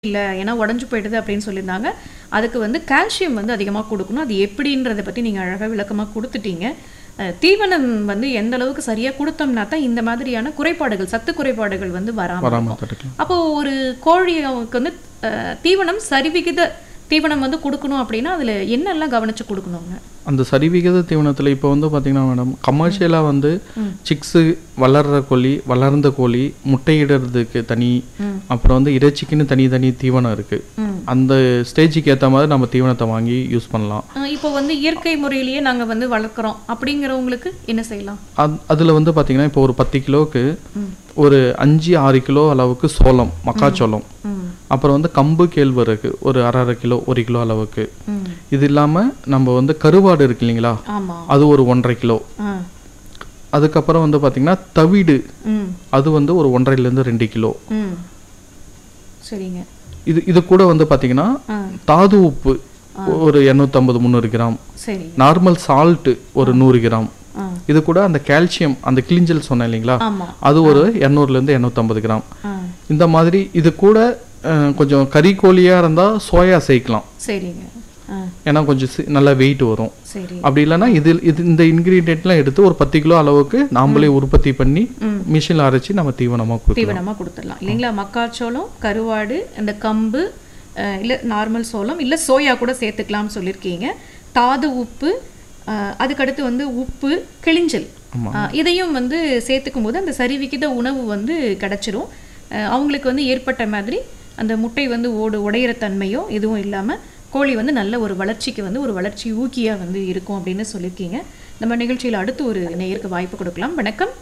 இல்லை ஏன்னா உடஞ்சு போயிடுது அப்படின்னு சொல்லியிருந்தாங்க அதுக்கு வந்து கால்சியம் வந்து அதிகமாக கொடுக்கணும் அது எப்படின்றத பற்றி நீங்கள் அழகாக விளக்கமாக கொடுத்துட்டீங்க அஹ், தீவனம் வந்து எந்த அளவுக்கு சரியாக கொடுத்தோம்னா தான் இந்த மாதிரியான குறைபாடுகள் சத்து குறைபாடுகள் வந்து வராமல் வராமல் தடுக்கலாம் அப்போ ஒரு கோழிக்கு வந்து அஹ், தீவனம் சரிவிகித தீவனம் வந்து கொடுக்கணும் அப்படின்னா அதில் என்னெல்லாம் கவனிச்சு கொடுக்கணுங்க அந்த சரிவிகித தீவனத்தில் இப்போ வந்து பார்த்தீங்கன்னா மேடம் கமர்ஷியலாக வந்து சிக்ஸு வளர்கிற கோழி வளர்ந்த கோழி முட்டையிடுறதுக்கு தனி அப்புறம் வந்து இறைச்சிக்குன்னு தனி தனி தீவனம் இருக்குது ம். அந்த ஸ்டேஜுக்கு ஏற்ற மாதிரி நம்ம தீவனத்தை வாங்கி யூஸ் பண்ணலாம் அஹ், இப்போ வந்து இயற்கை முறையிலேயே நாங்கள் வந்து வளர்க்குறோம் அப்படிங்கிறவங்களுக்கு என்ன செய்யலாம் அத் அதில் வந்து பார்த்தீங்கன்னா இப்போ ஒரு பத்து கிலோவுக்கு ஒரு அஞ்சு ஆறு கிலோ அளவுக்கு சோளம் மக்காச்சோளம் ம் அப்புறம் வந்து கம்பு கேழ்வரகு ஒரு அரை அரை கிலோ ஒரு கிலோ அளவுக்கு ம் இது இல்லாமல் நம்ம வந்து கருவாடு இருக்கு இல்லைங்களா ஆமாம் அது ஒரு ஒன்றரை கிலோ ஆ அதுக்கப்புறம் வந்து பார்த்தீங்கன்னா தவிடு ம் அது வந்து ஒரு ஒன்றரைலேருந்து ரெண்டு கிலோ ம் சரிங்க இது இது கூட வந்து பார்த்தீங்கன்னா ஆ தாது உப்பு ஒரு இரநூத்தம்பது முந்நூறு கிராம் சரி நார்மல் சால்ட்டு ஒரு நூறு கிராம் ஆ இது கூட அந்த கால்சியம் அந்த கிளிஞ்சல் சொன்னேன் இல்லைங்களா ஆமாம் அது ஒரு இரநூறுலேருந்து இரநூத்தம்பது கிராம் ஆ இந்த மாதிரி இது கூட அஹ், கொஞ்சம் கறி கோழியாக இருந்தால் சோயா சேர்க்கலாம் சரிங்க ஆ ஏன்னா கொஞ்சம் சி- நல்லா வெயிட் வரும் சரி அப்படி இல்லைன்னா இது இது இந்த இன்க்ரீடியன்ட்லாம் எடுத்து ஒரு பத்து கிலோ அளவுக்கு நாமளே உற்பத்தி பண்ணி மிஷினில் அரைச்சி நம்ம தீவனமாக கொடுக்கலாம் தீவனமாக கொடுத்துடலாம் இல்லைங்களா மக்காச்சோளம் கருவாடு இந்த கம்பு அஹ், இல்ல நார்மல் சோளம் இல்ல சோயா கூட சேர்த்துக்கலாம்னு சொல்லியிருக்கீங்க தாது உப்பு அஹ், அதுக்கடுத்து வந்து உப்பு கிளிஞ்சல் அஹ், இதையும் வந்து சேர்த்துக்கும் போது அந்த சரிவிகித உணவு வந்து கிடைச்சிரும் அஹ், அவங்களுக்கு வந்து ஏற்பட்ட மாதிரி அந்த முட்டை வந்து ஓடு உடையிற தன்மையோ எதுவும் இல்லாம கோழி வந்து நல்ல ஒரு வளர்ச்சிக்கு வந்து ஒரு வளர்ச்சி ஊக்கியா வந்து இருக்கும் அப்படின்னு சொல்லியிருக்கீங்க நம்ம நிகழ்ச்சியில் அடுத்து ஒரு நேயருக்கு வாய்ப்பு கொடுக்கலாம் வணக்கம்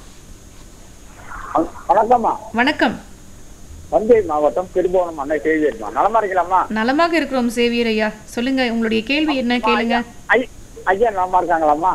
வணக்கம்மா வணக்கம் தஞ்சை மாவட்டம் திருபுவனம் அன்னை செய்திருமா நலமா இருக்கலாமா நலமாக இருக்கிறோம் சேவியர் ஐயா சொல்லுங்க உங்களுடைய கேள்வி என்ன கேளுங்க ஐ- ஐயா நலமா இருக்காங்களாம்மா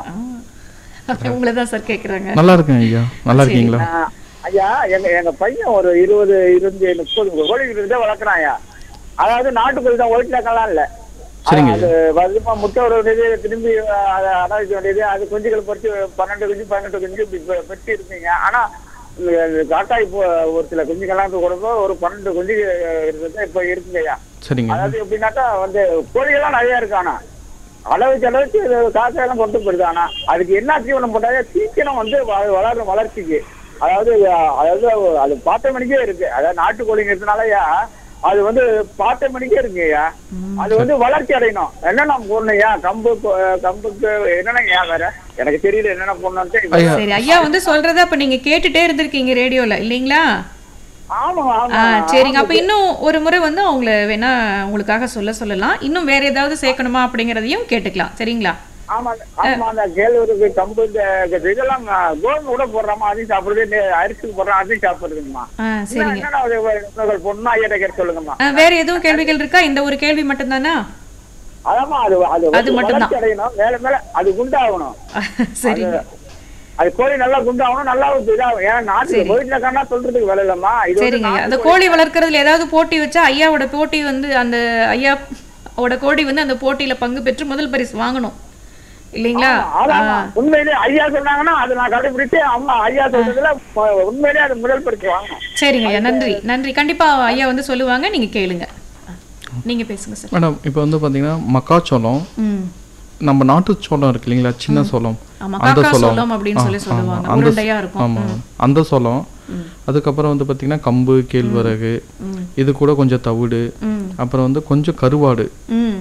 உங்களை தான் சார் கேட்குறாங்க நல்லா இருக்கேன் ஐயா நல்லா இருக்கீங்களா ஆஹ், ஐயா எங்க எங்க பையன் ஒரு இருபது இருபது முப்பது கோழிகள் இருந்தே வளர்க்குறான் ஐயா அதாவது நாட்டுக்கோழி தான் ஒயிட்லாக்கெல்லாம் இல்ல சரிங்க அது வருமா முட்டை ஒரு வேண்டியது திரும்பி அஹ், அதை அடை வைக்க வேண்டியது அது குஞ்சுகள் பறிச்சு பன்னெண்டு குஞ்சு பதினெட்டு குஞ்சு இப்படி பெ- பெற்று இருப்பீங்க ஆனா இந்த காட்டா இப்போ ஒரு சில குஞ்சுகள்லாம் கொடுப்போ ஒரு பன்னெண்டு குஞ்சு இருக்கிறது இப்போ இருக்குங்க ஐயா சரிங்க அதாவது எப்படின்னாக்கா வந்து கோழிகள்லாம் நிறைய இருக்கு ஆனா அளவுக்கு அளவுக்கு இது காசெல்லாம் கொண்டு போயிடுது ஆனா அதுக்கு என்ன தீவனம் போட்டாலே சீக்கிரம் வந்து வ- வளரும் வளர்ச்சிக்கு அதாவது அஹ், அதாவது அது பார்த்த மணிக்கே இருக்கு அதாவது நாட்டுக்கோழிங்கிறதுனாலயா அது வந்து பார்த்த மணிக்கே இருக்குங்கய்யா அது வந்து வளர்ச்சி அடையணும் என்னென்ன போடணும்யா கம்பு கொ- கம்புக்கு என்னென்னங்கய்யா வேற எனக்கு தெரியல என்னென்ன போடணும்ட்டு ஐயா சரி ஐயா வந்து சொல்றத அப்ப நீங்க கேட்டுட்டே இருந்திருக்கீங்க ரேடியோல இல்லைங்களா ஆமா ஆ ஆமா சரிங்க அப்ப இன்னும் ஒரு முறை வந்து அவங்கள வேணா உங்களுக்காக சொல்ல சொல்லலாம் இன்னும் வேற ஏதாவது சேர்க்கணுமா அப்படிங்கறதையும் கேட்டுக்கலாம் சரிங்களா ஆமா ஆமா அந்த கேழ்வரகு கம்பு இந்த இதெல்லாம் கோதுமை கூட போடுறாமா அதையும் சாப்பிடுறது இந்த அரிசிக்கு போடுறோம் அதையும் சாப்பிடுறதுங்கம்மா ஆ சரிங்க என்னென்ன ஒரு உணவுகள் போடணும் ஐயா கேட்டு சொல்லுங்கம்மா ஆ, வேற எதுவும் கேள்விகள் இருக்கா இந்த ஒரு கேள்வி மட்டும்தானா அதாம்மா அது அது அது வந்து மட்டும்தான். வளர்ச்சி அடையணும் மேல மேல அது குண்டாகணும் சரிங்க அது கோழி நல்லா குண்டாகணும் நல்லா இதாகும் ஏன்னா நாட்டுக்கு கோயில கண்ணா சொல்றதுக்கு வேலை இல்லம்மா இது வந்து சரிங்க ஐயா. நாட்டு அந்த கோழி வளர்க்கறதுல ஏதாவது போட்டி வச்சா ஐயாவோட போட்டி வந்து அந்த ஐயாவோட கோழி வந்து அந்த போட்டியில பங்கு பெற்று முதல் பரிசு வாங்கணும் இல்லைங்களா ஆமா உண்மையிலே ஐயா சொன்னாங்கன்னா அது நான் கடைபிடிச்சு அம்மா ஐயா சொல்றதுல உ- உண்மையிலே அது முதல் பரிசு வாங்கணும் சரிங்க ஐயா நன்றி நன்றி கண்டிப்பா ஐயா வந்து சொல்லுவாங்க நீங்க கேளுங்க நீங்க பேசுங்க சார் மேடம் இப்போ வந்து பார்த்தீங்கன்னா மக்காச்சோளம் ம் நம்ம நாட்டு சோளம் இருக்கு இல்லைங்களா சின்ன சோளம் ஆமா அந்த காக்கா சோளம் சோளம் அப்படின்னு சொல்லி ஆ, சொல்லுவாங்க ஆமா. அந்த உருண்டையா இருக்கும் ஆமாம் அந்த சோளம் அதுக்கப்புறம் வந்து பார்த்தீங்கன்னா கம்பு கேழ்வரகு ம். இது கூட கொஞ்சம் தவிடு ம் அப்புறம் வந்து கொஞ்சம் கருவாடு ம்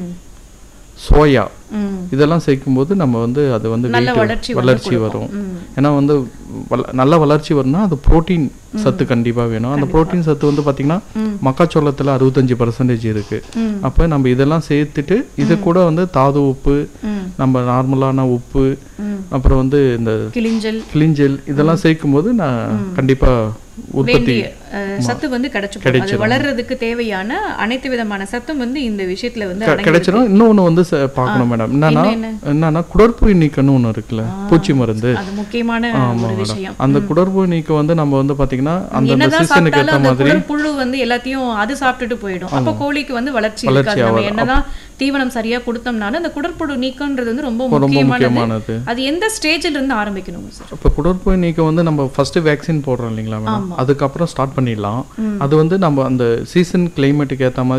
சோயா ம் இதெல்லாம் சேர்க்கும்போது நம்ம வந்து அது வந்து நல்ல weight வளர்ச்சி வந்து வளர்ச்சி கொடுக்கும். வரும் ம். ஏன்னா வந்து வள- நல்ல வளர்ச்சி வரும்னா அது புரோட்டீன் சத்து கண்டிப்பா வேணும் அந்த புரோட்டீன் சத்து வந்து பாத்தீங்கன்னா மக்காச்சோளத்துல அறுபத்தஞ்சு பர்சன்டேஜ் இருக்கு ம். அப்ப நம்ம இதெல்லாம் சேர்த்துட்டு இது கூட வந்து தாது உப்பு ம். நம்ம நார்மலான உப்பு ம். அப்புறம் வந்து இந்த கிளிஞ்சல் கிளிஞ்சல் இதெல்லாம் சேர்க்கும்போது நான் கண்டிப்பா உற்பத்தி வேண்டிய அஹ், சத்து வந்து கிடைச்சு போகும். அது வளர்றதுக்கு தேவையான அனைத்து விதமான சத்தும் வந்து இந்த விஷயத்துல வந்து க- அடங்கி கிடைச்சிரும் இன்னொன்னு வந்து ச- பார்க்கணும் மேடம் என்னன்னா என்ன? என்னன்னா குடற்புழு நீக்கம்னு ஒண்ணு இருக்குல்ல பூச்சி மருந்து அது முக்கியமான ஒரு விஷயம் அந்த குடற்புழு நீக்கம் வந்து நம்ம வந்து பாத்தீங்கன்னா அந்த என்னதான் சீசனுக்கு ஏற்ற சாப்பிட்டாலும் அந்த மாதிரி குடல் புழு வந்து எல்லாத்தையும் அது சாப்பிட்டுட்டு போயிடும் அப்ப கோழிக்கு வந்து வளர்ச்சி வளர்ச்சி இருக்காது நம்ம ஆகாது. என்னதான் தீவனம் சரியா கொடுத்தோம்னாலும் அந்த குடற்புழு நீக்கம்ன்றது வந்து ரொம்ப ரொம்ப முக்கியமானது முக்கியமானது அது எந்த ஸ்டேஜ்ல இருந்து ஆரம்பிக்கணும் சார் இப்போ குடற்புழு நீக்கம் வந்து நம்ம ஃபர்ஸ்ட் வேக்சின் போடுறோம் இல்லைங்களா மேடம் அதுக்கப்புறம் ஸ்டார்ட் பண்ணிடலாம் அது வந்து நம்ம அந்த சீசன் கிளைமேட்டுக்கு ஏற்ற மாதிரி